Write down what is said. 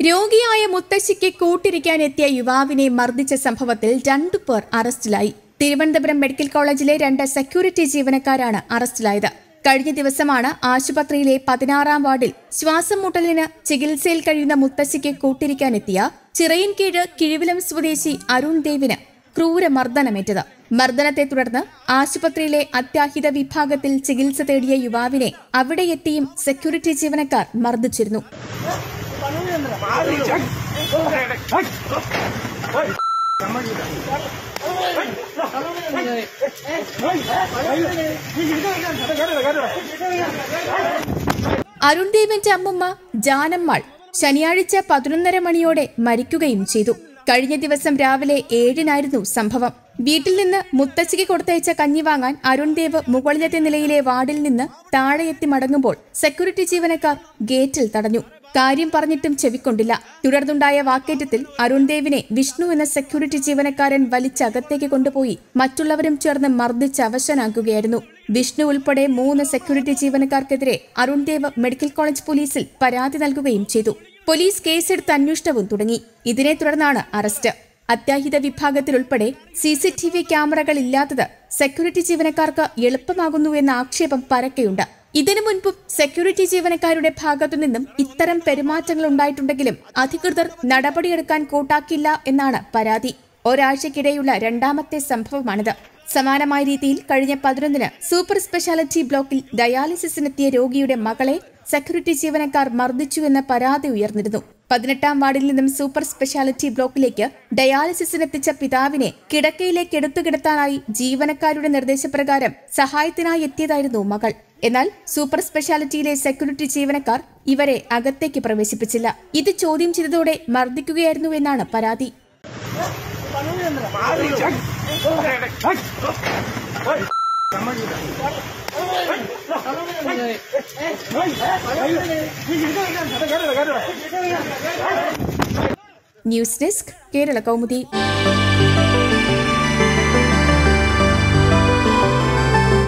രോഗിയായ മുത്തശ്ശിക്ക് കൂട്ടിരിക്കാനെത്തിയ യുവാവിനെ മർദ്ദിച്ച സംഭവത്തിൽ രണ്ടു പേർ അറസ്റ്റിലായി തിരുവനന്തപുരം മെഡിക്കൽ കോളേജിലെ രണ്ട് സെക്യൂരിറ്റി ജീവനക്കാരാണ് അറസ്റ്റിലായത് കഴിഞ്ഞ ദിവസമാണ് ആശുപത്രിയിലെ പതിനാറാം വാർഡിൽ ശ്വാസം മുട്ടലിന് ചികിത്സയിൽ കഴിയുന്ന മുത്തശ്ശിക്ക് കൂട്ടിരിക്കാനെത്തിയ ചിറയിൻകീഴ് കിഴിവിലം സ്വദേശി അരുൺ ദേവിന് ക്രൂരമർദ്ദനമേറ്റത് മർദ്ദനത്തെ തുടർന്ന് ആശുപത്രിയിലെ അത്യാഹിത വിഭാഗത്തിൽ ചികിത്സ തേടിയ യുവാവിനെ അവിടെ എത്തിയും സെക്യൂരിറ്റി ജീവനക്കാർ മർദ്ദിച്ചിരുന്നു അരുൺ ദേവിന്റെ അമ്മുമ്മ ജാനമ്മാൾ ശനിയാഴ്ച പതിനൊന്നര മണിയോടെ മരിക്കുകയും ചെയ്തു കഴിഞ്ഞ ദിവസം രാവിലെ ഏഴിനായിരുന്നു സംഭവം വീട്ടിൽ നിന്ന് മുത്തച്ഛിക്ക് കൊടുത്തയച്ച കഞ്ഞി വാങ്ങാൻ അരുൺ ദേവ് മുകളിലത്തെ നിലയിലെ വാർഡിൽ നിന്ന് താഴെയെത്തി മടങ്ങുമ്പോൾ സെക്യൂരിറ്റി ജീവനക്കാർ ഗേറ്റിൽ തടഞ്ഞു കാര്യം പറഞ്ഞിട്ടും ചെവിക്കൊണ്ടില്ല തുടർന്നുണ്ടായ വാക്കേറ്റത്തിൽ അരുൺ ദേവിനെ വിഷ്ണു എന്ന സെക്യൂരിറ്റി ജീവനക്കാരൻ വലിച്ചകത്തേക്ക് കൊണ്ടുപോയി മറ്റുള്ളവരും ചേർന്ന് മർദ്ദിച്ച് അവശനാക്കുകയായിരുന്നു വിഷ്ണു ഉൾപ്പെടെ മൂന്ന് സെക്യൂരിറ്റി ജീവനക്കാർക്കെതിരെ അരുൺ ദേവ് മെഡിക്കൽ കോളേജ് പോലീസിൽ പരാതി നൽകുകയും ചെയ്തു പോലീസ് കേസെടുത്ത് അന്വേഷണവും തുടങ്ങി ഇതിനെ തുടർന്നാണ് അറസ്റ്റ് അത്യാഹിത വിഭാഗത്തിൽ ഉൾപ്പെടെ സി സി ടി വി ക്യാമറകൾ ഇല്ലാത്തത് സെക്യൂരിറ്റി ജീവനക്കാർക്ക് എളുപ്പമാകുന്നു എന്ന ആക്ഷേപം പരക്കെയുണ്ട് ഇതിനു മുൻപും സെക്യൂരിറ്റി ജീവനക്കാരുടെ ഭാഗത്തുനിന്നും ഇത്തരം പെരുമാറ്റങ്ങൾ ഉണ്ടായിട്ടുണ്ടെങ്കിലും അധികൃതർ നടപടിയെടുക്കാൻ കൂട്ടാക്കില്ല എന്നാണ് പരാതി ഒരാഴ്ചക്കിടെയുള്ള രണ്ടാമത്തെ സംഭവമാണിത് സമാനമായ രീതിയിൽ കഴിഞ്ഞ പതിനൊന്നിന് സൂപ്പർ സ്പെഷ്യാലിറ്റി ബ്ലോക്കിൽ ഡയാലിസിസിനെത്തിയ രോഗിയുടെ മകളെ സെക്യൂരിറ്റി ജീവനക്കാർ മർദ്ദിച്ചു എന്ന പരാതി ഉയർന്നിരുന്നു പതിനെട്ടാം വാർഡിൽ നിന്നും സൂപ്പർ സ്പെഷ്യാലിറ്റി ബ്ലോക്കിലേക്ക് ഡയാലിസിസിനെത്തിച്ച പിതാവിനെ കിടക്കയിലേക്ക് എടുത്തു കിടത്താനായി ജീവനക്കാരുടെ നിർദ്ദേശപ്രകാരം സഹായത്തിനായി എത്തിയതായിരുന്നു മകൾ എന്നാൽ സൂപ്പർ സ്പെഷ്യാലിറ്റിയിലെ സെക്യൂരിറ്റി ജീവനക്കാർ ഇവരെ അകത്തേക്ക് പ്രവേശിപ്പിച്ചില്ല ഇത് ചോദ്യം ചെയ്തതോടെ മർദ്ദിക്കുകയായിരുന്നു എന്നാണ് പരാതി ന്യൂസ് ഡെസ്ക് കേരള കൗമുദി